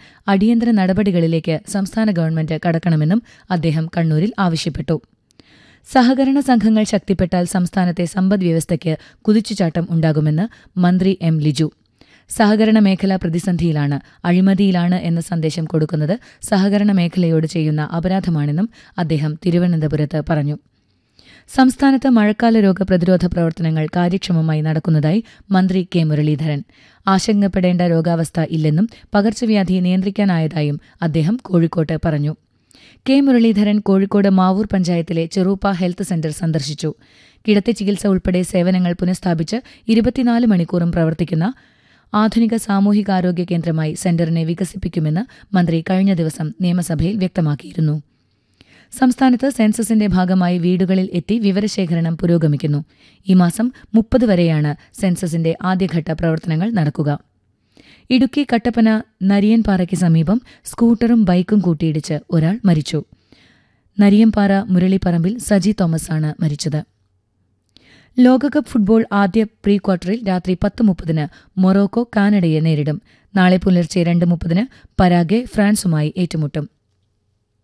അടിയന്തര നടപടികളിലേക്ക് സംസ്ഥാന ഗവൺമെന്റ് കടക്കണമെന്നും അദ്ദേഹം കണ്ണൂരിൽ ആവശ്യപ്പെട്ടു സഹകരണ സംഘങ്ങൾ ശക്തിപ്പെട്ടാൽ സംസ്ഥാനത്തെ സമ്പദ്വ്യവസ്ഥയ്ക്ക് കുതിച്ചുചാട്ടം ഉണ്ടാകുമെന്ന് മന്ത്രി എം ലിജു സഹകരണ മേഖല പ്രതിസന്ധിയിലാണ് അഴിമതിയിലാണ് എന്ന സന്ദേശം കൊടുക്കുന്നത് സഹകരണ മേഖലയോട് ചെയ്യുന്ന അപരാധമാണെന്നും അദ്ദേഹം തിരുവനന്തപുരത്ത് പറഞ്ഞു സംസ്ഥാനത്ത് മഴക്കാല രോഗ പ്രതിരോധ പ്രവർത്തനങ്ങൾ കാര്യക്ഷമമായി നടക്കുന്നതായി മന്ത്രി കെ മുരളീധരൻ ആശങ്കപ്പെടേണ്ട രോഗാവസ്ഥ ഇല്ലെന്നും പകർച്ചവ്യാധി നിയന്ത്രിക്കാനായതായും അദ്ദേഹം കോഴിക്കോട്ട് പറഞ്ഞു കെ മുരളീധരൻ കോഴിക്കോട് മാവൂർ പഞ്ചായത്തിലെ ചെറൂപ്പ ഹെൽത്ത് സെന്റർ സന്ദർശിച്ചു കിടത്തി ചികിത്സ ഉൾപ്പെടെ സേവനങ്ങൾ പുനഃസ്ഥാപിച്ച് ഇരുപത്തിനാല് മണിക്കൂറും പ്രവർത്തിക്കുന്ന ആധുനിക സാമൂഹികാരോഗ്യ കേന്ദ്രമായി സെന്ററിനെ വികസിപ്പിക്കുമെന്ന് മന്ത്രി കഴിഞ്ഞ ദിവസം നിയമസഭയിൽ വ്യക്തമാക്കിയിരുന്നു സംസ്ഥാനത്ത് സെൻസസിന്റെ ഭാഗമായി വീടുകളിൽ എത്തി വിവരശേഖരണം പുരോഗമിക്കുന്നു ഈ മാസം മുപ്പത് വരെയാണ് സെൻസസിന്റെ ആദ്യഘട്ട പ്രവർത്തനങ്ങൾ നടക്കുക ഇടുക്കി കട്ടപ്പന നരിയൻപാറയ്ക്ക് സമീപം സ്കൂട്ടറും ബൈക്കും കൂട്ടിയിടിച്ച് ഒരാൾ മരിച്ചു നരിയൻപാറ മുരളിപ്പറമ്പിൽ സജി തോമസാണ് മരിച്ചത് ലോകകപ്പ് ഫുട്ബോൾ ആദ്യ പ്രീ ക്വാർട്ടറിൽ രാത്രി പത്ത് മുപ്പതിന് മൊറോക്കോ കാനഡയെ നേരിടും നാളെ പുലർച്ചെ രണ്ട് മുപ്പതിന് പരാഗെ ഫ്രാൻസുമായി ഏറ്റുമുട്ടും